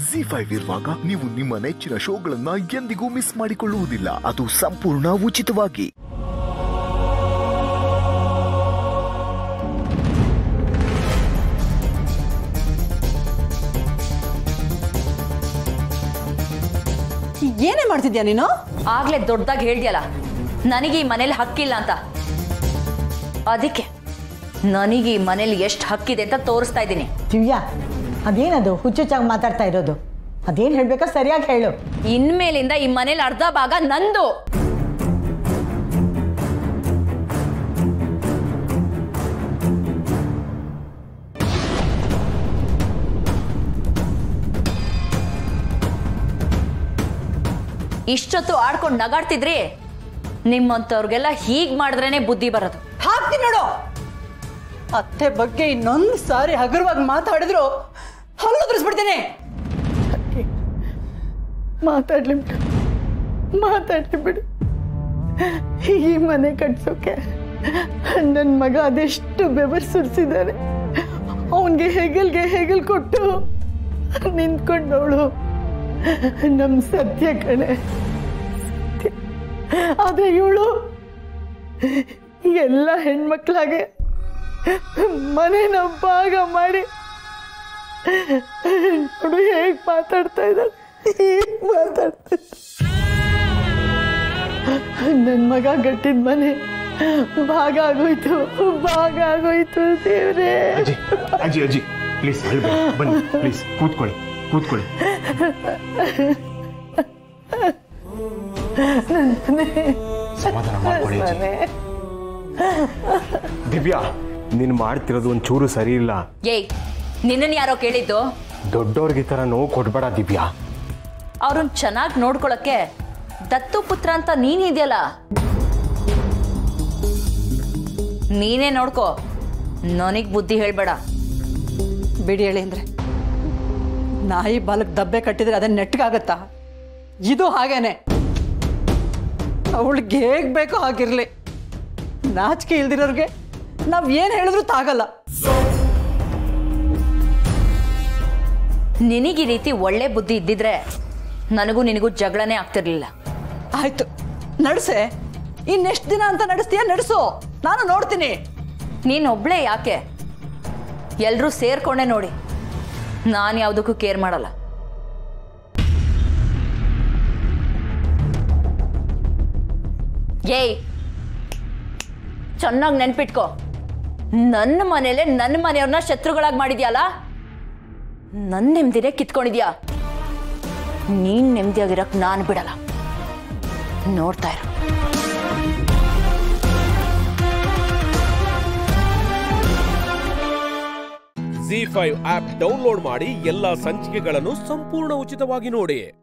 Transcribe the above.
G five ಇರುವಾಗ ನೀವು ನಿಮ್ಮ ನೆಚ್ಚಿನ ಶೋಗಳನ್ನ ಎಂದಿಗೂ ಮಿಸ್ ಮಾಡಿಕೊಳ್ಳುವುದಿಲ್ಲ ಅದು ಸಂಪೂರ್ಣ ಉಚಿತವಾಗಿ ಏನೇ ಮಾಡ್ತಿದ್ಯಾ ನೀನು ಆಗ್ಲೇ ದೊಡ್ಡದಾಗಿ ಹೇಳ್ದಿಯಲ್ಲ ನನಗೆ ಈ ಮನೇಲಿ ಹಕ್ಕಿಲ್ಲ ಅಂತ ಅದಕ್ಕೆ ನನಗೆ ಈ ಮನೇಲಿ ಎಷ್ಟು ಹಕ್ಕಿದೆ ಅಂತ ತೋರಿಸ್ತಾ ಇದ್ದೀನಿ ದಿವ್ಯಾ ಅದೇನದು ಹುಚ್ಚುಚ್ಚಾಗಿ ಮಾತಾಡ್ತಾ ಇರೋದು ಅದೇನು ಹೇಳ್ಬೇಕೋ ಸರಿಯಾಗಿ ಹೇಳು ಇನ್ಮೇಲಿಂದ ಈ ಮನೇಲಿ ಅರ್ಧ ಭಾಗ ನಂದು ಇಷ್ಟೊತ್ತು ಆಡ್ಕೊಂಡು ನಗಾಡ್ತಿದ್ರಿ ನಿಮ್ಮಂಥವ್ರಿಗೆಲ್ಲ ಹೀಗ್ ಮಾಡಿದ್ರೇನೆ ಬುದ್ಧಿ ಬರೋದು ಹಾಕ್ತೀನಿ ನೋಡು ಅತ್ತೆ ಬಗ್ಗೆ ಇನ್ನೊಂದು ಸಾರಿ ಹಗುರವಾಗಿ ಮಾತಾಡಿದ್ರು ಹಲ್ಲು ಉದುರಿಸ್ಬಿಡ್ತೀನಿ ಮಾತಾಡ್ಲಿ ಬಿಡು ಮಾತಾಡ್ಲಿ ಬಿಡು ಈ ಮನೆ ಕಟ್ಸೋಕೆ ನನ್ನ ಮಗ ಅದೆಷ್ಟು ಬೆವರು ಸುರಿಸಿದ್ದಾನೆ ಅವನಿಗೆ ಹೆಗಲ್ಗೆ ಹೆಗಲ್ ಕೊಟ್ಟು ನಿಂತ್ಕೊಂಡವಳು ನಮ್ಮ ಸತ್ಯ ಕಣೆ ಸತ್ಯ ಆದ್ರೆ ಇವಳು ಎಲ್ಲ ಹೆಣ್ಮಕ್ಳಾಗೆ ಮನೇನ ಭಾಗ ಮಾಡಿ ನೋಡು ಹೇಗ್ ಮಾತಾಡ್ತಾ ಇದ್ದಾಳೆ ಹೇಗ್ ಮಾತಾಡ್ತಾ ನನ್ನ ಮಗ ಗಟ್ಟಿದ ಮನೆ ಭಾಗ ಆಗೋಯ್ತು ಭಾಗ ಆಗೋಯ್ತು ದೇವ್ರೇ ಅಜ್ಜಿ ಅಜ್ಜಿ ಅಜ್ಜಿ ಪ್ಲೀಸ್ ಹೇಳ್ಬೇಡಿ ಬನ್ನಿ ಪ್ಲೀಸ್ ಕೂತ್ಕೊಳ್ಳಿ ಕೂತ್ಕೊಳ್ಳಿ ಸಮಾಧಾನ ಮಾಡ್ಕೊಳ್ಳಿ ಅಜ್ಜಿ ದಿವ್ಯಾ ನೀನು ಮಾಡ್ತಿರೋದು ಒಂದು ಚೂರು ಸರಿ ಇಲ್ಲ ಏಯ್ ನಿನ್ನನ್ ಯಾರೋ ಕೇಳಿದ್ದು ದೊಡ್ಡವ್ರಿಗೆ ಈ ಥರ ನೋವು ಕೊಡ್ಬೇಡ ದಿವ್ಯಾ ಅವ್ರನ್ನ ಚೆನ್ನಾಗಿ ನೋಡ್ಕೊಳಕ್ಕೆ ದತ್ತು ಪುತ್ರ ಅಂತ ನೀನಿದೆಯಲ್ಲ ನೀನೇ ನೋಡ್ಕೋ ನನಗ್ ಬುದ್ಧಿ ಹೇಳ್ಬೇಡ ಬಿಡಿ ಹೇಳಿ ಅಂದ್ರೆ ನಾಯಿ ಬಾಲಕ್ ದಬ್ಬೆ ಕಟ್ಟಿದ್ರೆ ಅದನ್ನ ನೆಟ್ಗಾಗತ್ತಾ ಇದು ಹಾಗೇನೆ ಅವಳಿಗೆ ಹೇಗ್ ಬೇಕೋ ಹಾಗಿರ್ಲಿ ನಾಚಿಕೆ ಇಲ್ದಿರೋರ್ಗೆ ನಾವ್ ಏನ್ ಹೇಳಿದ್ರು ತಾಗಲ್ಲ ನಿನಗೆ ಈ ರೀತಿ ಒಳ್ಳೆ ಬುದ್ಧಿ ಇದ್ದಿದ್ರೆ ನನಗೂ ನಿನಗೂ ಜಗಳನೇ ಆಗ್ತಿರ್ಲಿಲ್ಲ ಆಯ್ತು ನಡ್ಸೆ ಇನ್ನೆಷ್ಟು ದಿನ ಅಂತ ನಡೆಸ್ತೀಯ ನಡೆಸು ನಾನು ನೋಡ್ತೀನಿ ನೀನ್ ಒಬ್ಳೆ ಯಾಕೆ ಎಲ್ರೂ ಸೇರ್ಕೊಂಡೆ ನೋಡಿ ನಾನು ಯಾವುದಕ್ಕೂ ಕೇರ್ ಮಾಡಲ್ಲ ಏಯ್ ಚೆನ್ನಾಗಿ ನೆನ್ಪಿಟ್ಕೋ ನನ್ನ ಮನೇಲೆ ನನ್ನ ಮನೆಯವ್ರನ್ನ ಶತ್ರುಗಳಾಗಿ ಮಾಡಿದ್ಯಲ್ಲ ನನ್ನ ನೆಮ್ಮದಿನೇ ಕಿತ್ಕೊಂಡಿದ್ಯಾ ನೀನ್ ನೆಮ್ಮದಿಯಾಗಿರಕ್ ನಾನು ಬಿಡಲ್ಲ ನೋಡ್ತಾ ಇರು ಜಿ ಫೈವ್ ಆಪ್ ಡೌನ್ಲೋಡ್ ಮಾಡಿ ಎಲ್ಲಾ ಸಂಚಿಕೆಗಳನ್ನು ಸಂಪೂರ್ಣ ಉಚಿತವಾಗಿ ನೋಡಿ